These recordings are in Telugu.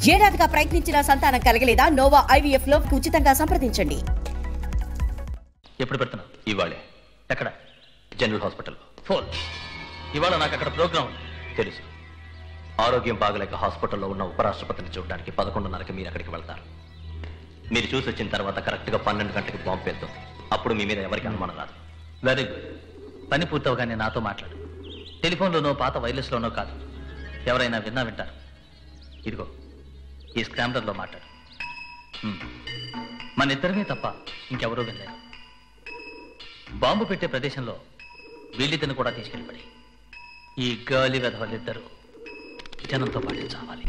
ఏడాదిగా ప్రయత్నించిన సంతానం కలగలేదా నోవా ఐవీఎఫ్ లో ఉచితంగా సంప్రదించండి ఎప్పుడు పెడుతున్నావు ఇవాళే ఎక్కడ జనరల్ హాస్పిటల్ ఫోన్ ఇవాళ నాకు అక్కడ ప్రోగ్రామ్ ఉంది తెలుసు ఆరోగ్యం బాగలేక హాస్పిటల్లో ఉన్న ఉపరాష్ట్రపతిని చూడడానికి పదకొండున్నరకి మీరు అక్కడికి వెళ్తారు మీరు చూసి వచ్చిన తర్వాత కరెక్ట్గా పన్నెండు గంటలకు బాంబు వెళ్తుంది అప్పుడు మీ మీద ఎవరికి అనుమానం రాదు వెరీ గుడ్ పని పూర్తవగానే నాతో మాట్లాడు టెలిఫోన్లోనో పాత వైర్లెస్లోనో కాదు ఎవరైనా విన్నా వింటారు ఇదిగో ఈ స్క్రాంబ్లర్లో మాట్లాడు హ్మ్. మన ఇద్దరమే తప్ప ఇంకెవరూ వినలేరు బాంబు పెట్టే ప్రదేశంలో వీళ్ళిద్దరిని కూడా తీసుకెళ్ళిపడి ఈ గాలి వెధవలిద్దరూ జనంతో పాటు చావాలి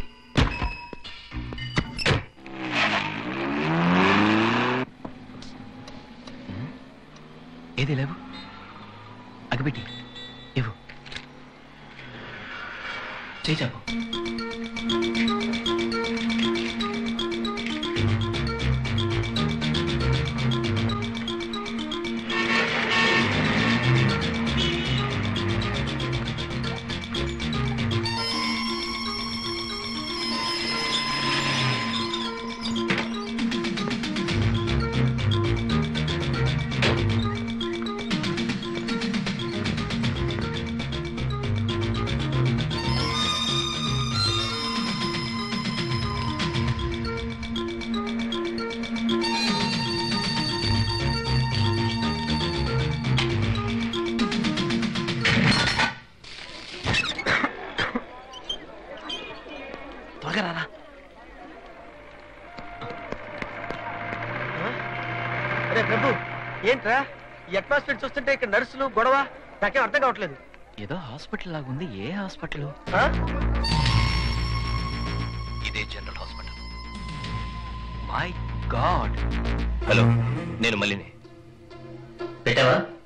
ఏది లేవు అగబెట్టి ఇవ్వు చేచాపు త్వరగా రారా అరే ప్రభు ఏంట్రా ఈ అట్మాస్ఫియర్ చూస్తుంటే ఇక్కడ నర్సులు గొడవ నాకేం అర్థం కావట్లేదు ఏదో హాస్పిటల్ లాగుంది ఏ హాస్పిటల్ ఆ? ఇదే general hospital my god hello నేను మళ్ళీనే పెట్టావా